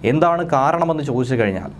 എന്താണ് കാരണമെന്ന് ചോദിച്ചു കഴിഞ്ഞാൽ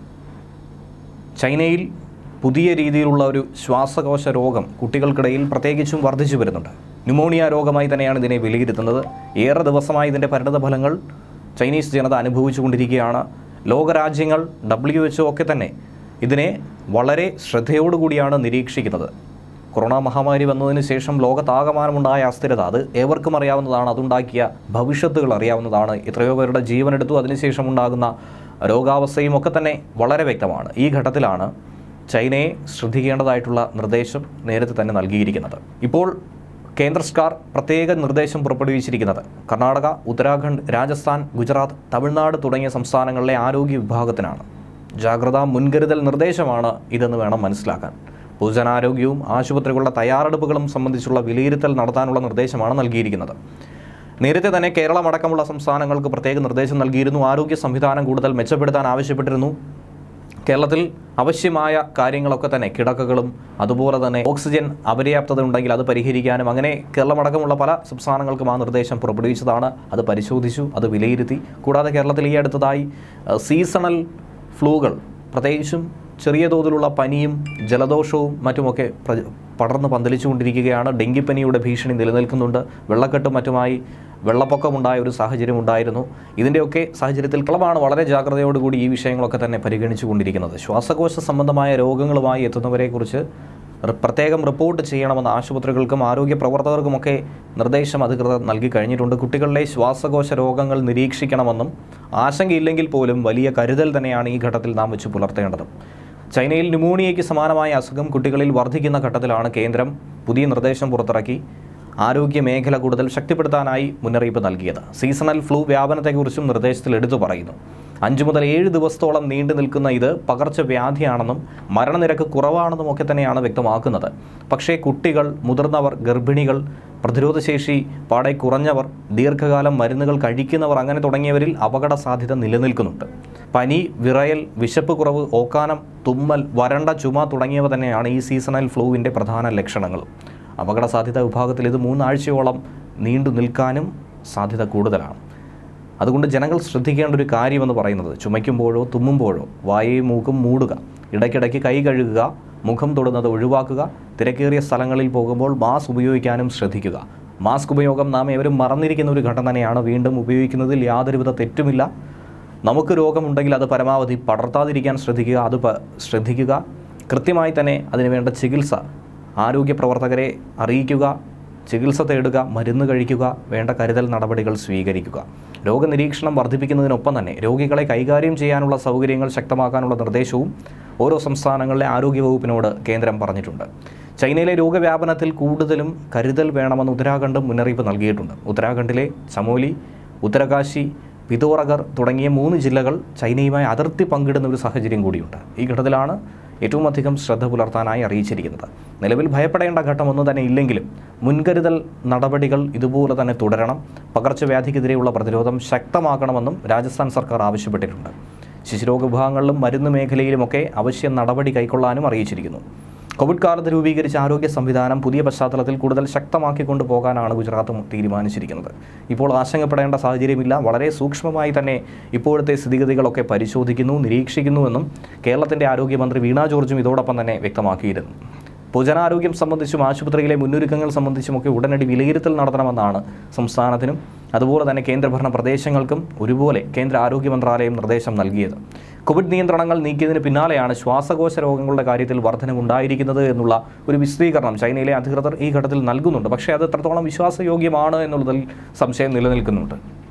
ചൈനയിൽ പുതിയ രീതിയിലുള്ള ഒരു ശ്വാസകോശ രോഗം കുട്ടികൾക്കിടയിൽ പ്രത്യേകിച്ചും വർദ്ധിച്ചു വരുന്നുണ്ട് ന്യൂമോണിയ രോഗമായി തന്നെയാണ് ഇതിനെ വിലയിരുത്തുന്നത് ഏറെ ദിവസമായി ഇതിൻ്റെ പരിണത ഫലങ്ങൾ ചൈനീസ് ജനത അനുഭവിച്ചുകൊണ്ടിരിക്കുകയാണ് ലോകരാജ്യങ്ങൾ ഡബ്ല്യു എച്ച് ഒക്കെ തന്നെ ഇതിനെ വളരെ ശ്രദ്ധയോടുകൂടിയാണ് നിരീക്ഷിക്കുന്നത് കൊറോണ മഹാമാരി വന്നതിന് ശേഷം ലോകത്താകമാനമുണ്ടായ അസ്ഥിരത അത് ഏവർക്കും അറിയാവുന്നതാണ് അതുണ്ടാക്കിയ ഭവിഷ്യത്തുകൾ അറിയാവുന്നതാണ് എത്രയോ പേരുടെ ജീവനെടുത്തു അതിനുശേഷം ഉണ്ടാകുന്ന രോഗാവസ്ഥയും ഒക്കെ തന്നെ വളരെ വ്യക്തമാണ് ഈ ഘട്ടത്തിലാണ് ചൈനയെ ശ്രദ്ധിക്കേണ്ടതായിട്ടുള്ള നിർദ്ദേശം നേരത്തെ തന്നെ നൽകിയിരിക്കുന്നത് ഇപ്പോൾ കേന്ദ്ര സർക്കാർ പ്രത്യേക നിർദ്ദേശം പുറപ്പെടുവിച്ചിരിക്കുന്നത് കർണാടക ഉത്തരാഖണ്ഡ് രാജസ്ഥാൻ ഗുജറാത്ത് തമിഴ്നാട് തുടങ്ങിയ സംസ്ഥാനങ്ങളിലെ ആരോഗ്യ വിഭാഗത്തിനാണ് ജാഗ്രതാ മുൻകരുതൽ നിർദ്ദേശമാണ് ഇതെന്ന് വേണം മനസ്സിലാക്കാൻ പൊതുജനാരോഗ്യവും ആശുപത്രികളുടെ തയ്യാറെടുപ്പുകളും സംബന്ധിച്ചുള്ള വിലയിരുത്തൽ നടത്താനുള്ള നിർദ്ദേശമാണ് നൽകിയിരിക്കുന്നത് നേരത്തെ തന്നെ കേരളമടക്കമുള്ള സംസ്ഥാനങ്ങൾക്ക് പ്രത്യേക നിർദ്ദേശം നൽകിയിരുന്നു ആരോഗ്യ സംവിധാനം കൂടുതൽ മെച്ചപ്പെടുത്താൻ ആവശ്യപ്പെട്ടിരുന്നു കേരളത്തിൽ ആവശ്യമായ കാര്യങ്ങളൊക്കെ തന്നെ കിടക്കകളും അതുപോലെ തന്നെ ഓക്സിജൻ അപര്യാപ്തത ഉണ്ടെങ്കിൽ അത് പരിഹരിക്കാനും അങ്ങനെ കേരളമടക്കമുള്ള പല സംസ്ഥാനങ്ങൾക്കും ആ നിർദ്ദേശം പുറപ്പെടുവിച്ചതാണ് അത് പരിശോധിച്ചു അത് വിലയിരുത്തി കൂടാതെ കേരളത്തിൽ ഈ അടുത്തതായി അഹ്, സീസണൽ ഫ്ലൂകൾ പ്രത്യേകിച്ചും ചെറിയ തോതിലുള്ള പനിയും ജലദോഷവും മറ്റുമൊക്കെ പ്ര- പടർന്ന് പന്തലിച്ചുകൊണ്ടിരിക്കുകയാണ് ഡെങ്കിപ്പനിയുടെ ഭീഷണി നിലനിൽക്കുന്നുണ്ട് വെള്ളക്കെട്ടും മറ്റുമായി വെള്ളപ്പൊക്കമുണ്ടായ ഒരു സാഹചര്യം ഉണ്ടായിരുന്നു ഇതിൻ്റെയൊക്കെ സാഹചര്യത്തിൽ കളമാണ് വളരെ ജാഗ്രതയോടുകൂടി ഈ വിഷയങ്ങളൊക്കെ തന്നെ പരിഗണിച്ചു കൊണ്ടിരിക്കുന്നത് ശ്വാസകോശ സംബന്ധമായ രോഗങ്ങളുമായി എത്തുന്നവരെക്കുറിച്ച് റി- പ്രത്യേകം റിപ്പോർട്ട് ചെയ്യണമെന്ന് ആശുപത്രികൾക്കും ആരോഗ്യ പ്രവർത്തകർക്കുമൊക്കെ നിർദ്ദേശം അധികൃതർ നൽകി കഴിഞ്ഞിട്ടുണ്ട് കുട്ടികളിലെ ശ്വാസകോശ രോഗങ്ങൾ നിരീക്ഷിക്കണമെന്നും ആശങ്കയില്ലെങ്കിൽ പോലും വലിയ കരുതൽ തന്നെയാണ് ഈ ഘട്ടത്തിൽ നാം വെച്ച് പുലർത്തേണ്ടത് ചൈനയിൽ ന്യൂമോണിയയ്ക്ക് സമാനമായ അസുഖം കുട്ടികളിൽ വർദ്ധിക്കുന്ന ഘട്ടത്തിലാണ് കേന്ദ്രം പുതിയ നിർദ്ദേശം പുറത്തിറക്കി ആരോഗ്യ മേഖല കൂടുതൽ ശക്തിപ്പെടുത്താനായി മുന്നറിയിപ്പ് നൽകിയത് സീസണൽ ഫ്ലൂ വ്യാപനത്തെക്കുറിച്ചും നിർദ്ദേശത്തിൽ എടുത്തു പറയുന്നു അഞ്ച് മുതൽ ഏഴ് ദിവസത്തോളം നീണ്ടു നിൽക്കുന്ന ഇത് പകർച്ചവ്യാധിയാണെന്നും മരണനിരക്ക് കുറവാണെന്നും ഒക്കെ തന്നെയാണ് വ്യക്തമാക്കുന്നത് പക്ഷേ കുട്ടികൾ മുതിർന്നവർ ഗർഭിണികൾ പ്രതിരോധശേഷി പാടെ കുറഞ്ഞവർ ദീർഘകാലം മരുന്നുകൾ കഴിക്കുന്നവർ അങ്ങനെ തുടങ്ങിയവരിൽ അപകട സാധ്യത നിലനിൽക്കുന്നുണ്ട് പനി വിറയൽ വിശപ്പ് കുറവ് ഓക്കാനം തുമ്മൽ വരണ്ട ചുമ തുടങ്ങിയവ തന്നെയാണ് ഈ സീസണൽ ഫ്ലൂവിൻ്റെ പ്രധാന ലക്ഷണങ്ങൾ അപകട സാധ്യത വിഭാഗത്തിൽ ഇത് മൂന്നാഴ്ചയോളം നീണ്ടു നിൽക്കാനും സാധ്യത കൂടുതലാണ് അതുകൊണ്ട് ജനങ്ങൾ ശ്രദ്ധിക്കേണ്ട ഒരു കാര്യമെന്ന് പറയുന്നത് ചുമയ്ക്കുമ്പോഴോ തുമ്മുമ്പോഴോ വായയും മൂക്കും മൂടുക ഇടയ്ക്കിടയ്ക്ക് കൈ കഴുകുക മുഖം തൊടുന്നത് ഒഴിവാക്കുക തിരക്കേറിയ സ്ഥലങ്ങളിൽ പോകുമ്പോൾ മാസ്ക് ഉപയോഗിക്കാനും ശ്രദ്ധിക്കുക മാസ്ക് ഉപയോഗം നാം ഏവരും മറന്നിരിക്കുന്ന ഒരു ഘട്ടം തന്നെയാണ് വീണ്ടും ഉപയോഗിക്കുന്നതിൽ യാതൊരുവിധ തെറ്റുമില്ല നമുക്ക് രോഗമുണ്ടെങ്കിൽ അത് പരമാവധി പടർത്താതിരിക്കാൻ ശ്രദ്ധിക്കുക അത് പ- ശ്രദ്ധിക്കുക കൃത്യമായി തന്നെ അതിനുവേണ്ട ചികിത്സ ആരോഗ്യ പ്രവർത്തകരെ അറിയിക്കുക ചികിത്സ തേടുക മരുന്ന് കഴിക്കുക വേണ്ട കരുതൽ നടപടികൾ സ്വീകരിക്കുക രോഗനിരീക്ഷണം വർദ്ധിപ്പിക്കുന്നതിനൊപ്പം തന്നെ രോഗികളെ കൈകാര്യം ചെയ്യാനുള്ള സൗകര്യങ്ങൾ ശക്തമാക്കാനുള്ള നിർദ്ദേശവും ഓരോ സംസ്ഥാനങ്ങളിലെ ആരോഗ്യവകുപ്പിനോട് കേന്ദ്രം പറഞ്ഞിട്ടുണ്ട് ചൈനയിലെ രോഗവ്യാപനത്തിൽ കൂടുതലും കരുതൽ വേണമെന്ന് ഉത്തരാഖണ്ഡും മുന്നറിയിപ്പ് നൽകിയിട്ടുണ്ട് ഉത്തരാഖണ്ഡിലെ ചമോലി ഉത്തരകാശി പിതോറഗർ തുടങ്ങിയ മൂന്ന് ജില്ലകൾ ചൈനയുമായി അതിർത്തി പങ്കിടുന്ന ഒരു സാഹചര്യം കൂടിയുണ്ട് ഈ ഘട്ടത്തിലാണ് ഏറ്റവും അധികം ശ്രദ്ധ പുലർത്താനായി അറിയിച്ചിരിക്കുന്നത് നിലവിൽ ഭയപ്പെടേണ്ട ഘട്ടമൊന്നും തന്നെ ഇല്ലെങ്കിലും മുൻകരുതൽ നടപടികൾ ഇതുപോലെ തന്നെ തുടരണം പകർച്ചവ്യാധിക്കെതിരെയുള്ള പ്രതിരോധം ശക്തമാക്കണമെന്നും രാജസ്ഥാൻ സർക്കാർ ആവശ്യപ്പെട്ടിട്ടുണ്ട് ശിശുരോഗ വിഭാഗങ്ങളിലും മരുന്ന് മേഖലയിലുമൊക്കെ അവശ്യ നടപടി കൈക്കൊള്ളാനും അറിയിച്ചിരിക്കുന്നു കോവിഡ് കാലത്ത് രൂപീകരിച്ച ആരോഗ്യ സംവിധാനം പുതിയ പശ്ചാത്തലത്തിൽ കൂടുതൽ ശക്തമാക്കിക്കൊണ്ടു പോകാനാണ് ഗുജറാത്ത് തീരുമാനിച്ചിരിക്കുന്നത് ഇപ്പോൾ ആശങ്കപ്പെടേണ്ട സാഹചര്യമില്ല വളരെ സൂക്ഷ്മമായി തന്നെ ഇപ്പോഴത്തെ സ്ഥിതിഗതികളൊക്കെ പരിശോധിക്കുന്നു നിരീക്ഷിക്കുന്നുവെന്നും കേരളത്തിൻ്റെ ആരോഗ്യമന്ത്രി വീണ ജോർജും ഇതോടൊപ്പം തന്നെ വ്യക്തമാക്കിയിരുന്നു പൊതുജനാരോഗ്യം സംബന്ധിച്ചും ആശുപത്രിയിലെ മുന്നൊരുക്കങ്ങൾ സംബന്ധിച്ചുമൊക്കെ ഉടനടി വിലയിരുത്തൽ നടത്തണമെന്നാണ് സംസ്ഥാനത്തിനും അതുപോലെ തന്നെ കേന്ദ്രഭരണ പ്രദേശങ്ങൾക്കും ഒരുപോലെ കേന്ദ്ര ആരോഗ്യ മന്ത്രാലയം നിർദ്ദേശം നൽകിയത് കോവിഡ് നിയന്ത്രണങ്ങൾ നീക്കിയതിന് പിന്നാലെയാണ് ശ്വാസകോശ രോഗങ്ങളുടെ കാര്യത്തിൽ വർധനമുണ്ടായിരിക്കുന്നത് എന്നുള്ള ഒരു വിശദീകരണം ചൈനയിലെ അധികൃതർ ഈ ഘട്ടത്തിൽ നൽകുന്നുണ്ട് പക്ഷേ അത് എത്രത്തോളം വിശ്വാസയോഗ്യമാണ് എന്നുള്ളതിൽ സംശയം നിലനിൽക്കുന്നുണ്ട്